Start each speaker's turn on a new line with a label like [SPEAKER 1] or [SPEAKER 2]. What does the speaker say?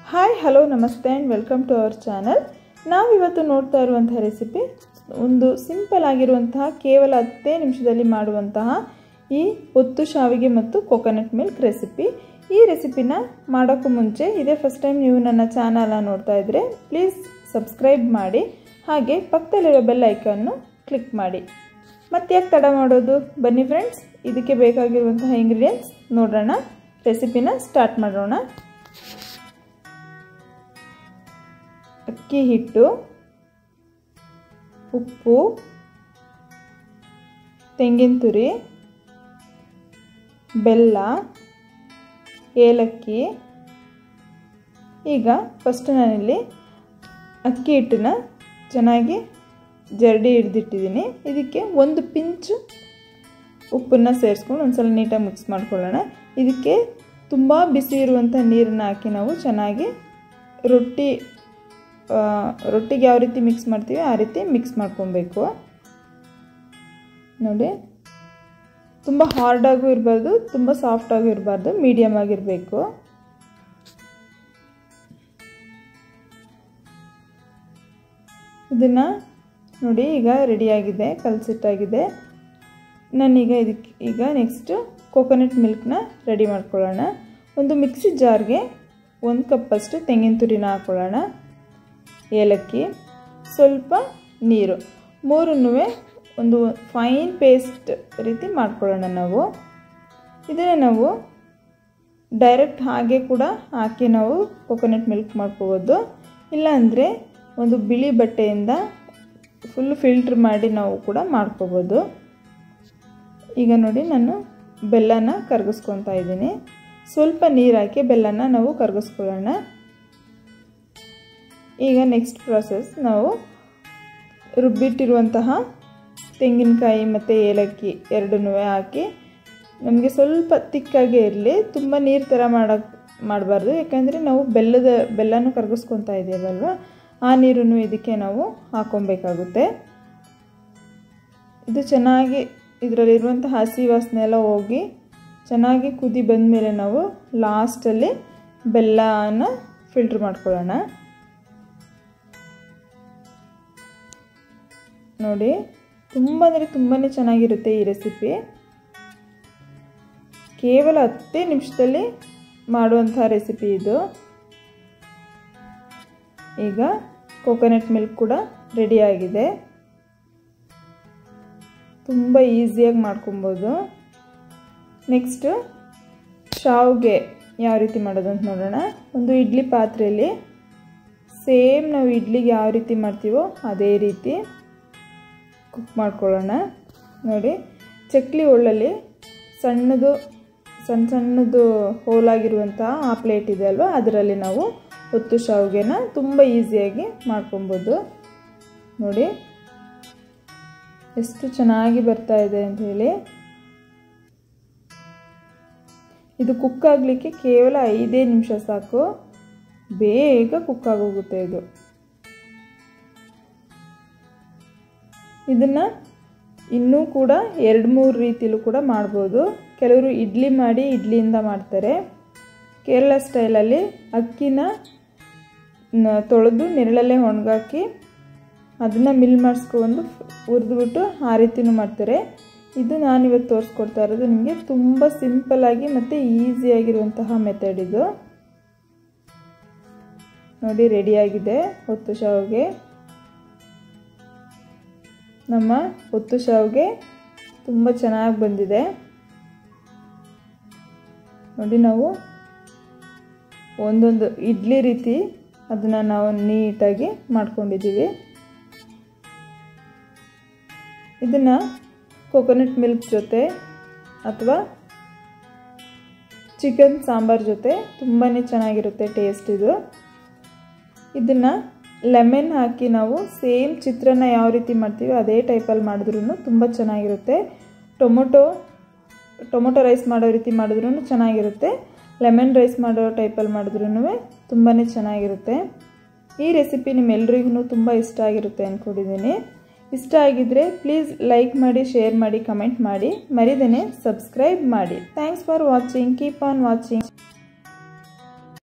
[SPEAKER 1] hi hello ನಮಸ್ತೆ and welcome to our channel ನಾವಿವತ್ತು ನೋಡ್ತಾ ಇರುವಂತಹ ರೆಸಿಪಿ ಒಂದು ಸಿಂಪಲ್ ಆಗಿರುವಂತಹ ಕೇವಲ ಹತ್ತೇ ನಿಮಿಷದಲ್ಲಿ ಮಾಡುವಂತಹ ಈ ಒತ್ತು ಶಾವಿಗೆ ಮತ್ತು ಕೊಕೊನಟ್ ಮಿಲ್ಕ್ ರೆಸಿಪಿ ಈ ರೆಸಿಪಿನ ಮಾಡೋಕ್ಕೂ ಮುಂಚೆ ಇದೇ ಫಸ್ಟ್ ಟೈಮ್ ನೀವು ನನ್ನ ಚಾನಲ್ನ ನೋಡ್ತಾ ಇದ್ದರೆ ಪ್ಲೀಸ್ ಸಬ್ಸ್ಕ್ರೈಬ್ ಮಾಡಿ ಹಾಗೆ ಪಕ್ಕದಲ್ಲಿರೋ ಬೆಲ್ ಐಕನ್ನು ಕ್ಲಿಕ್ ಮಾಡಿ ಮತ್ತೆ ಯಾಕೆ ತಡ ಮಾಡೋದು ಬನ್ನಿ ಫ್ರೆಂಡ್ಸ್ ಇದಕ್ಕೆ ಬೇಕಾಗಿರುವಂತಹ ಇಂಗ್ರೀಡಿಯೆಂಟ್ಸ್ ನೋಡೋಣ ರೆಸಿಪಿನ ಸ್ಟಾರ್ಟ್ ಮಾಡೋಣ ಅಕ್ಕಿ ಹಿಟ್ಟು ಉಪ್ಪು ತೆಂಗಿನ ತುರಿ ಬೆಲ್ಲ ಏಲಕ್ಕಿ ಈಗ ಫಸ್ಟ್ ನಾನಿಲ್ಲಿ ಅಕ್ಕಿ ಹಿಟ್ಟನ್ನ ಚೆನ್ನಾಗಿ ಜರಡಿ ಹಿಡ್ದಿಟ್ಟಿದ್ದೀನಿ ಇದಕ್ಕೆ ಒಂದು ಪಿಂಚು ಉಪ್ಪನ್ನು ಸೇರಿಸ್ಕೊಂಡು ಒಂದ್ಸಲ ನೀಟಾಗಿ ಮಿಕ್ಸ್ ಮಾಡ್ಕೊಳ್ಳೋಣ ಇದಕ್ಕೆ ತುಂಬ ಬಿಸಿ ಇರುವಂಥ ನೀರನ್ನ ಹಾಕಿ ನಾವು ಚೆನ್ನಾಗಿ ರೊಟ್ಟಿ ರೊಟ್ಟಿಗೆ ಯಾವ ರೀತಿ ಮಿಕ್ಸ್ ಮಾಡ್ತೀವಿ ಆ ರೀತಿ ಮಿಕ್ಸ್ ಮಾಡ್ಕೊಬೇಕು ನೋಡಿ ತುಂಬ ಹಾರ್ಡಾಗೂ ಇರಬಾರ್ದು ತುಂಬ ಸಾಫ್ಟಾಗೂ ಇರಬಾರ್ದು ಮೀಡಿಯಮ್ ಆಗಿರಬೇಕು ಇದನ್ನು ನೋಡಿ ಈಗ ರೆಡಿಯಾಗಿದೆ ಕಲಸಿಟ್ಟಾಗಿದೆ ನಾನೀಗ ಇದಕ್ಕೆ ಈಗ ನೆಕ್ಸ್ಟು ಕೋಕೋನಟ್ ಮಿಲ್ಕ್ನ ರೆಡಿ ಮಾಡ್ಕೊಳ್ಳೋಣ ಒಂದು ಮಿಕ್ಸಿ ಜಾರ್ಗೆ ಒಂದು ಕಪ್ಪಷ್ಟು ತೆಂಗಿನ ತುರಿನ ಹಾಕ್ಕೊಳ್ಳೋಣ ಏಲಕ್ಕಿ ಸ್ವಲ್ಪ ನೀರು ಮೂರನ್ನೂ ಒಂದು ಫೈನ್ ಪೇಸ್ಟ್ ರೀತಿ ಮಾಡ್ಕೊಳ್ಳೋಣ ನಾವು ಇದನ್ನು ನಾವು ಡೈರೆಕ್ಟ್ ಹಾಗೆ ಕೂಡ ಹಾಕಿ ನಾವು ಕೊಕೊನಟ್ ಮಿಲ್ಕ್ ಮಾಡ್ಕೋಬೋದು ಇಲ್ಲಾಂದರೆ ಒಂದು ಬಿಳಿ ಬಟ್ಟೆಯಿಂದ ಫುಲ್ ಫಿಲ್ಟ್ರ್ ಮಾಡಿ ನಾವು ಕೂಡ ಮಾಡ್ಕೋಬೋದು ಈಗ ನೋಡಿ ನಾನು ಬೆಲ್ಲನ ಕರಗಿಸ್ಕೊತಾ ಇದ್ದೀನಿ ಸ್ವಲ್ಪ ನೀರು ಹಾಕಿ ಬೆಲ್ಲನ ನಾವು ಕರಗಿಸ್ಕೊಳ್ಳೋಣ ಈಗ ನೆಕ್ಸ್ಟ್ ಪ್ರಾಸೆಸ್ ನಾವು ರುಬ್ಬಿಟ್ಟಿರುವಂತಹ ತೆಂಗಿನಕಾಯಿ ಮತ್ತು ಏಲಕ್ಕಿ ಎರಡನ್ನೂ ಹಾಕಿ ನಮಗೆ ಸ್ವಲ್ಪ ತಿಕ್ಕಾಗೇ ಇರಲಿ ತುಂಬ ನೀರು ಥರ ಮಾಡೋಕ್ಕೆ ಮಾಡಬಾರ್ದು ಯಾಕಂದರೆ ನಾವು ಬೆಲ್ಲದ ಬೆಲ್ಲನೂ ಕರಗಿಸ್ಕೊತಾ ಇದ್ದೇವಲ್ವ ಆ ನೀರನ್ನು ಇದಕ್ಕೆ ನಾವು ಹಾಕೊಬೇಕಾಗುತ್ತೆ ಇದು ಚೆನ್ನಾಗಿ ಇದರಲ್ಲಿರುವಂಥ ಹಸಿ ವಾಸನೆ ಎಲ್ಲ ಹೋಗಿ ಚೆನ್ನಾಗಿ ಕುದಿ ಬಂದ ಮೇಲೆ ನಾವು ಲಾಸ್ಟಲ್ಲಿ ಬೆಲ್ಲನ ಫಿಲ್ಟ್ರ್ ಮಾಡ್ಕೊಳ್ಳೋಣ ನೋಡಿ ತುಂಬ ಅಂದರೆ ತುಂಬಾ ಚೆನ್ನಾಗಿರುತ್ತೆ ಈ ರೆಸಿಪಿ ಕೇವಲ ಹತ್ತೇ ನಿಮಿಷದಲ್ಲಿ ಮಾಡುವಂಥ ರೆಸಿಪಿ ಇದು ಈಗ ಕೋಕೋನಟ್ ಮಿಲ್ಕ್ ಕೂಡ ರೆಡಿಯಾಗಿದೆ ತುಂಬ ಈಸಿಯಾಗಿ ಮಾಡ್ಕೊಬೋದು ನೆಕ್ಸ್ಟು ಶಾವ್ಗೆ ಯಾವ ರೀತಿ ಮಾಡೋದು ಅಂತ ನೋಡೋಣ ಒಂದು ಇಡ್ಲಿ ಪಾತ್ರೆಯಲ್ಲಿ ಸೇಮ್ ನಾವು ಇಡ್ಲಿಗೆ ಯಾವ ರೀತಿ ಮಾಡ್ತೀವೋ ಅದೇ ರೀತಿ ಕುಕ್ ಮಾಡ್ಕೊಳ್ಳೋಣ ನೋಡಿ ಚಕ್ಲಿ ಒಳ್ಳಲ್ಲಿ ಸಣ್ಣದು ಸಣ್ಣ ಸಣ್ಣದು ಹೋಲಾಗಿರುವಂಥ ಆ ಪ್ಲೇಟ್ ಇದೆ ಅಲ್ವಾ ಅದರಲ್ಲಿ ನಾವು ಹೊತ್ತು ಶಾವಿಗೆನ ತುಂಬ ಈಸಿಯಾಗಿ ಮಾಡ್ಕೊಬೋದು ನೋಡಿ ಎಷ್ಟು ಚೆನ್ನಾಗಿ ಬರ್ತಾ ಇದೆ ಅಂತ ಹೇಳಿ ಇದು ಕುಕ್ ಆಗಲಿಕ್ಕೆ ಕೇವಲ ಐದೇ ನಿಮಿಷ ಸಾಕು ಬೇಗ ಕುಕ್ ಆಗೋಗುತ್ತೆ ಇದು ಇದನ್ನು ಇನ್ನೂ ಕೂಡ ಎರಡು ಮೂರು ರೀತಿಲೂ ಕೂಡ ಮಾಡ್ಬೋದು ಕೆಲವರು ಇಡ್ಲಿ ಮಾಡಿ ಇಡ್ಲಿಯಿಂದ ಮಾಡ್ತಾರೆ ಕೇರಳ ಸ್ಟೈಲಲ್ಲಿ ಅಕ್ಕಿನ ತೊಳೆದು ನೆರಳಲ್ಲೇ ಒಣಗಾಕಿ ಅದನ್ನು ಮಿಲ್ ಮಾಡಿಸ್ಕೊಂಡು ಹುರಿದ್ಬಿಟ್ಟು ಆ ರೀತಿನೂ ಮಾಡ್ತಾರೆ ಇದು ನಾನಿವತ್ತು ತೋರಿಸ್ಕೊಡ್ತಾ ಇರೋದು ನಿಮಗೆ ತುಂಬ ಸಿಂಪಲ್ಲಾಗಿ ಮತ್ತು ಈಸಿಯಾಗಿರುವಂತಹ ಮೆಥಡ್ ಇದು ನೋಡಿ ರೆಡಿಯಾಗಿದೆ ಹೊತ್ತು ಶಾವಿಗೆ ನಮ್ಮ ಹೊತ್ತು ಶಾವಿಗೆ ತುಂಬ ಚೆನ್ನಾಗಿ ಬಂದಿದೆ ನೋಡಿ ನಾವು ಒಂದೊಂದು ಇಡ್ಲಿ ರೀತಿ ಅದನ್ನು ನಾವು ನೀಟಾಗಿ ಮಾಡ್ಕೊಂಡಿದ್ದೀವಿ ಇದನ್ನು ಕೊಕೊನಟ್ ಮಿಲ್ಕ್ ಜೊತೆ ಅಥವಾ ಚಿಕನ್ ಸಾಂಬಾರ್ ಜೊತೆ ತುಂಬಾ ಚೆನ್ನಾಗಿರುತ್ತೆ ಟೇಸ್ಟ್ ಇದು ಇದನ್ನು ಲೆಮನ್ ಹಾಕಿ ನಾವು ಸೇಮ್ ಚಿತ್ರಾನ್ನ ಯಾವ ರೀತಿ ಮಾಡ್ತೀವಿ ಅದೇ ಟೈಪಲ್ಲಿ ಮಾಡಿದ್ರೂ ತುಂಬ ಚೆನ್ನಾಗಿರುತ್ತೆ ಟೊಮೊಟೊ ಟೊಮೊಟೊ ರೈಸ್ ಮಾಡೋ ರೀತಿ ಮಾಡಿದ್ರೂ ಚೆನ್ನಾಗಿರುತ್ತೆ ಲೆಮನ್ ರೈಸ್ ಮಾಡೋ ಟೈಪಲ್ಲಿ ಮಾಡಿದ್ರೂ ತುಂಬಾ ಚೆನ್ನಾಗಿರುತ್ತೆ ಈ ರೆಸಿಪಿ ನಿಮ್ಮೆಲ್ರಿಗೂ ತುಂಬ ಇಷ್ಟ ಆಗಿರುತ್ತೆ ಅಂದ್ಕೊಂಡಿದ್ದೀನಿ ಇಷ್ಟ ಆಗಿದ್ದರೆ ಪ್ಲೀಸ್ ಲೈಕ್ ಮಾಡಿ ಶೇರ್ ಮಾಡಿ ಕಮೆಂಟ್ ಮಾಡಿ ಮರಿದೇನೆ ಸಬ್ಸ್ಕ್ರೈಬ್ ಮಾಡಿ thanks for watching keep on watching